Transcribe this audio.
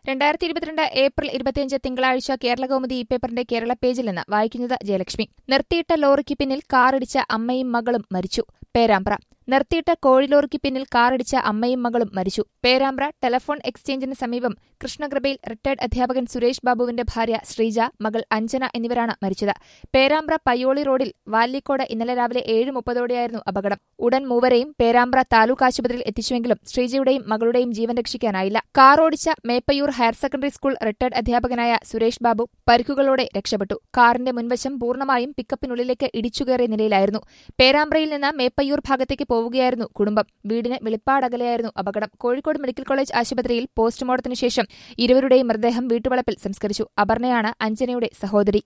രണ്ടായിരത്തി ഇരുപത്തിരണ്ട് ഏപ്രിൽ ഇരുപത്തിയഞ്ച് തിങ്കളാഴ്ച കേരളകൗമുദി ഈ പേപ്പറിന്റെ കേരള പേജിൽ നിന്ന് വായിക്കുന്നത് ജയലക്ഷ്മി നിർത്തിയിട്ട ലോറിക്ക് പിന്നിൽ കാറിടിച്ച അമ്മയും മകളും മരിച്ചു പേരാമ്പ്ര നിർത്തിയിട്ട കോഴിലോറിക്ക് പിന്നിൽ കാറിടിച്ച അമ്മയും മകളും മരിച്ചു പേരാമ്പ്ര ടെലഫോൺ എക്സ്ചേഞ്ചിന് സമീപം കൃഷ്ണകൃപയിൽ റിട്ടയർഡ് അധ്യാപകൻ സുരേഷ് ബാബുവിന്റെ ഭാര്യ ശ്രീജ മകൾ അഞ്ജന എന്നിവരാണ് മരിച്ചത് പേരാമ്പ്ര പയ്യോളി റോഡിൽ വാല്ലിക്കോട് ഇന്നലെ രാവിലെ ഏഴ് മുപ്പതോടെയായിരുന്നു അപകടം ഉടൻ മൂവരെയും പേരാമ്പ്ര താലൂക്ക് ആശുപത്രിയിൽ എത്തിച്ചുവെങ്കിലും ശ്രീജയുടെയും മകളുടെയും ജീവൻ രക്ഷിക്കാനായില്ല കാർ ഓടിച്ച Meppayur higher secondary school retired അധ്യാപകനായ സുരേഷ് ബാബു പരിക്കുകളോടെ രക്ഷപ്പെട്ടു കാറിന്റെ മുൻവശം പൂർണ്ണമായും പിക്കപ്പിനുള്ളിലേക്ക് ഇടിച്ചുകയറിയ നിലയിലായിരുന്നു പേരാമ്പ്രയിൽ നിന്ന് മേപ്പയ്യൂർ ഭാഗത്തേക്ക് പോവുകയായിരുന്നു കുടുംബം വീടിന് വെളിപ്പാടകലെയായിരുന്നു അപകടം കോഴിക്കോട് മെഡിക്കൽ കോളേജ് ആശുപത്രിയിൽ പോസ്റ്റ്മോർട്ടത്തിനു ശേഷം ഇരുവരുടെയും മൃതദേഹം വീട്ടുവളപ്പിൽ സംസ്കരിച്ചു അപർണയാണ് അഞ്ജനയുടെ സഹോദരി